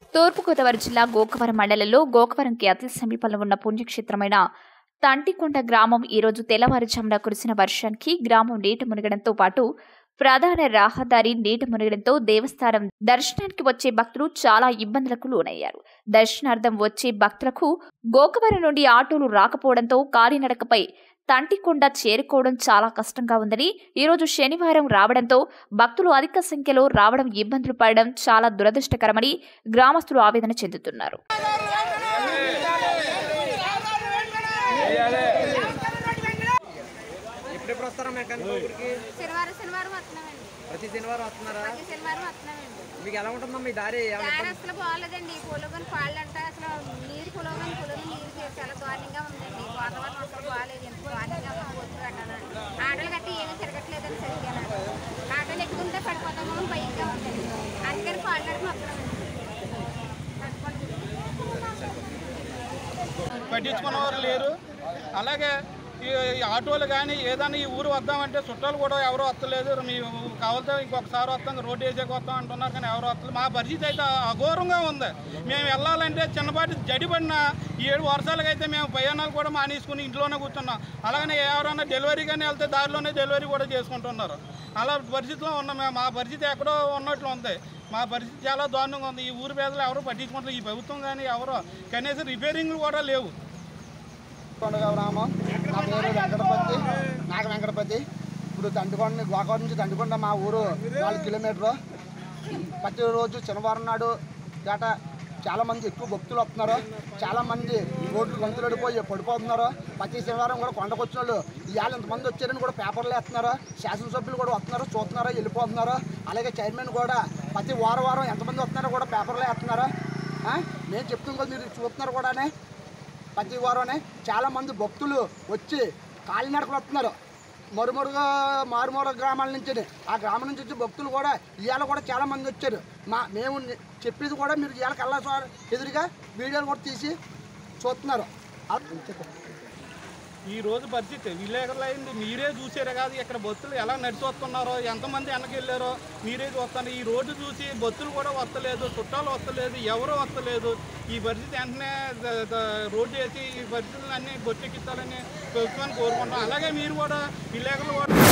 తూర్పుగోదావరి జిల్లా గోకవరం మండలంలో గోకవరంకి అతి సమీపంలో ఉన్న పుణ్యక్షేత్రమైన తంటికొండ గ్రామం ఈరోజు తెల్లవారుజామున కురిసిన వర్షానికి గ్రామం నీట మునగడంతో పాటు ప్రధాన రహదారి నీట మునగడంతో దేవస్థానం దర్శనానికి వచ్చే భక్తులు చాలా ఇబ్బందులకు లోనయ్యారు దర్శనార్థం వచ్చే భక్తులకు గోకవరం నుండి ఆటోలు రాకపోవడంతో కాలినడకపై తంటికొండ చేరుకోవడం చాలా కష్టంగా ఉందని ఈరోజు శనివారం రావడంతో భక్తులు అధిక సంఖ్యలో రావడం ఇబ్బందులు పడడం చాలా దురదృష్టకరమని గ్రామస్తులు ఆవేదన చెందుతున్నారు ఎప్పుడెప్పుడు వస్తారా మెకానిక్ ఊరికి శనివారం శనివారం వస్తున్నామండి ప్రతి శనివారం వస్తున్నారా ప్రతి శనివారం వస్తున్నామండి మీకు ఎలా ఉంటుందా మీ దారి ఏమైనా దారి అసలు బాగాలేదండి పొలగని పాళ్ళు అంటే అసలు నీరు పొలగని పొలం నీరు చేసి చాలా దారుణంగా ఉందండి వాతావరణం అసలు బాగాలేదు ఎంత దారుణంగా ఉంది పోతున్నారు అక్కడ ఆటలు గట్టి ఏమీ తిరగట్లేదండి సరిగ్గా ఆటలు ఎక్కుంటే పడిపోతామో అని భయంగా ఉందండి అందుకని పాళ్ళు నడిపి వస్తున్నామండి పట్టించుకునేవారు లేరు అలాగే ఈ ఈ ఆటోలు కానీ ఏదైనా ఈ ఊరు వద్దామంటే చుట్టాలు కూడా ఎవరు వస్తలేదు మేము కావాలితే ఇంకొకసారి వస్తాం రోడ్డు వేసేకి వస్తాం అంటున్నారు కానీ ఎవరు వస్తలేదు మా పరిస్థితి అయితే అఘోరంగా ఉంది మేము వెళ్ళాలంటే చిన్నపాటి జడిపడిన ఈ ఏడు వర్షాలకైతే అయితే మేము ప్రయాణాలు కూడా మానేసుకుని ఇంట్లోనే కూర్చున్నాం అలాగనే ఎవరైనా డెలివరీ కానీ వెళ్తే దారిలోనే డెలివరీ కూడా చేసుకుంటున్నారు అలా పరిస్థితిలో ఉన్నాం మేము మా పరిస్థితి ఎక్కడో ఉన్నట్లు ఉంది మా పరిస్థితి చాలా దారుణంగా ఉంది ఈ ఊరు పేదలు ఎవరు పట్టించుకుంటారు ఈ ప్రభుత్వం కానీ ఎవరు కనీసం రిపేరింగ్లు కూడా లేవు కొండగా గ్రామం నా పేరు వెంకటపతి నాగ వెంకటపతి ఇప్పుడు తండికొండ గోకావరం నుంచి తండికొండ మా ఊరు నాలుగు కిలోమీటరు ప్రతిరోజు శనివారం నాడు గట చాలా మంది ఎక్కువ భక్తులు వస్తున్నారు చాలా మంది రోడ్లు గంతులు పడిపోయి పడిపోతున్నారు ప్రతి శనివారం కూడా కొండకు వచ్చిన వాళ్ళు ఇవాళ ఇంతమంది వచ్చారని కూడా పేపర్లు వేస్తున్నారు శాసనసభ్యులు కూడా వస్తున్నారు చూస్తున్నారు వెళ్ళిపోతున్నారు అలాగే చైర్మన్ కూడా ప్రతి వారం వారం ఎంతమంది వస్తున్నారో కూడా పేపర్లు వేస్తున్నారు ఆ? నేను చెప్తుంది కూడా మీరు చూస్తున్నారు కూడానే ప్రతి వారమే చాలా మంది భక్తులు వచ్చి కాలినడకలు వస్తున్నారు మరుమరుగా మారుమూర గ్రామాల నుంచి ఆ గ్రామం నుంచి వచ్చి భక్తులు కూడా ఇవాళ కూడా చాలా మంది వచ్చారు మా మేము ని- చెప్పేది కూడా మీరు ఇవాళ కల్లా చూ ఎదురుగా వీడియోలు కూడా తీసి చూస్తున్నారు అది చెప్పు. ఈ రోజు పరిస్థితి విలేకరులు అయింది మీరే చూసారే కాదు ఇక్కడ బస్సులు ఎలా నడిచి వస్తున్నారో ఎంతమంది వెనక్కి వెళ్ళారో మీరే చూస్తారు ఈ రోడ్డు చూసి బస్సులు కూడా వస్తలేదు చుట్టాలు వస్తలేదు ఎవరు వస్తలేదు ఈ పరిస్థితి వెంటనే ద- ద- రోడ్డు వేసి ఈ పరిస్థితులన్నీ బొట్టెక్కించాలని ప్రభుత్వాన్ని కోరుకుంటాం అలాగే మీరు కూడా విలేకరులు కూడా